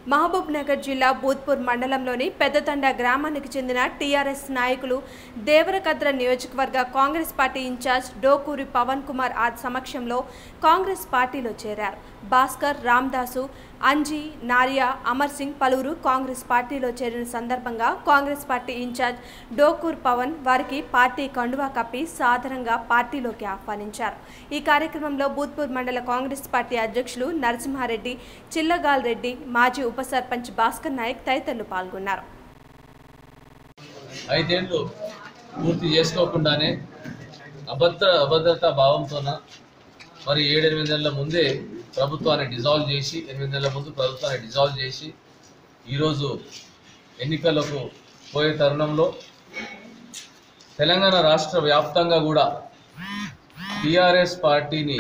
మహబూబ్ నగర్ జిల్లా బూత్పూర్ మండలంలోని పెద్దతండ గ్రామానికి చెందిన టీఆర్ఎస్ నాయకులు దేవరకద్ర నియోజకవర్గ కాంగ్రెస్ పార్టీ ఇన్ఛార్జ్ డోకూరి పవన్ కుమార్ ఆ సమక్షంలో కాంగ్రెస్ పార్టీలో చేరారు భాస్కర్ రామ్దాసు అంజీ నారియా అమర్ సింగ్ పలువురు కాంగ్రెస్ పార్టీలో చేరిన సందర్భంగా కాంగ్రెస్ పార్టీ ఇన్ఛార్జ్ డోకూర్ పవన్ వారికి పార్టీ కండువా కప్పి సాదరంగా పార్టీలోకి ఆహ్వానించారు ఈ కార్యక్రమంలో బూత్పూర్ మండల కాంగ్రెస్ పార్టీ అధ్యక్షులు నరసింహారెడ్డి చిల్లగాల్ రెడ్డి మాజీ ఉప సర్పంచ్ భాస్కర్ నాయక్ తదితరులు పాల్గొన్నారు ఐదేళ్ళు పూర్తి చేసుకోకుండానే అభద్ర అభద్రతా భావంతోన మరి ఏడెనిమిది నెలల ముందే ప్రభుత్వాన్ని డిజాల్వ్ చేసి ఎనిమిది నెలల ముందు ప్రభుత్వాన్ని డిజాల్వ్ చేసి ఈరోజు ఎన్నికలకు పోయే తరుణంలో తెలంగాణ రాష్ట్ర వ్యాప్తంగా కూడా టీఆర్ఎస్ పార్టీని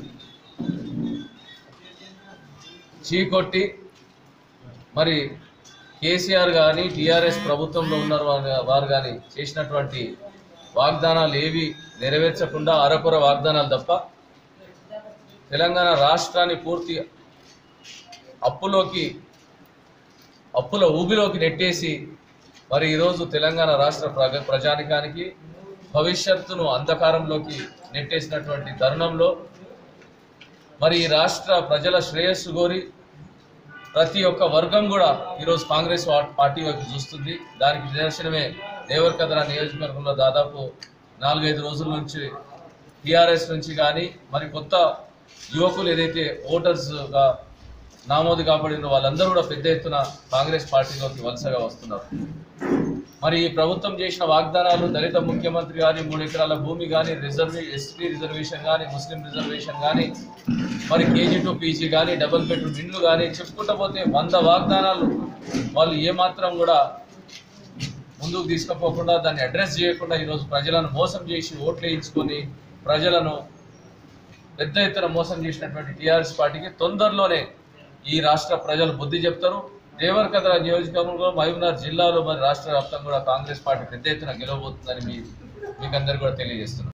చీకొట్టి మరి కేసీఆర్ కానీ టీఆర్ఎస్ ప్రభుత్వంలో ఉన్న వారు- వారు కానీ చేసినటువంటి వాగ్దానాలు ఏవి నెరవేర్చకుండా అరకొర వాగ్దానాలు తప్ప తెలంగాణ రాష్ట్రాన్ని పూర్తి అప్పులోకి అప్పుల ఊబిలోకి నెట్టేసి మరి ఈరోజు తెలంగాణ రాష్ట్ర ప్రజ ప్రజానికానికి భవిష్యత్తును అంధకారంలోకి నెట్టేసినటువంటి తరుణంలో మరి ఈ రాష్ట్ర ప్రజల శ్రేయస్సు కోరి ప్రతి ఒక్క వర్గం కూడా ఈరోజు కాంగ్రెస్ వా- పార్టీ వైపు చూస్తుంది దానికి నిదర్శనమే దేవరకద్ర నియోజకవర్గంలో దాదాపు నాలుగైదు రోజుల నుంచి టీఆర్ఎస్ నుంచి కానీ మరి కొత్త యువకులు ఏదైతే ఓటర్స్గా నామోదు కాబడిన వాళ్ళందరూ కూడా పెద్ద ఎత్తున కాంగ్రెస్ పార్టీలోకి వలసగా వస్తున్నారు మరి ఈ ప్రభుత్వం చేసిన వాగ్దానాలు దళిత ముఖ్యమంత్రి కానీ మూడు ఎకరాల భూమి కానీ రిజర్వే ఎస్టీ రిజర్వేషన్ కానీ ముస్లిం రిజర్వేషన్ కానీ మరి కేజీ టు పీజీ కానీ డబుల్ బెడ్రూమ్ ఇండ్లు కానీ చెప్పుకుంటూ పోతే వంద వాగ్దానాలు వాళ్ళు ఏమాత్రం కూడా ముందుకు తీసుకుపోకుండా దాన్ని అడ్రస్ చేయకుండా ఈరోజు ప్రజలను మోసం చేసి ఓట్లు వేయించుకొని ప్రజలను పెద్ద ఎత్తున మోసం చేసినటువంటి టీఆర్ఎస్ పార్టీకి తొందరలోనే ఈ రాష్ట్ర ప్రజలు బుద్ధి చెప్తారు దేవరకద్ర నియోజకవర్గంలో మహబూబ్నగర్ జిల్లాలో మరి రాష్ట్ర వ్యాప్తంగా కూడా కాంగ్రెస్ పార్టీ పెద్ద ఎత్తున గెలవబోతుందని మీ మీకు అందరు కూడా తెలియజేస్తున్నాను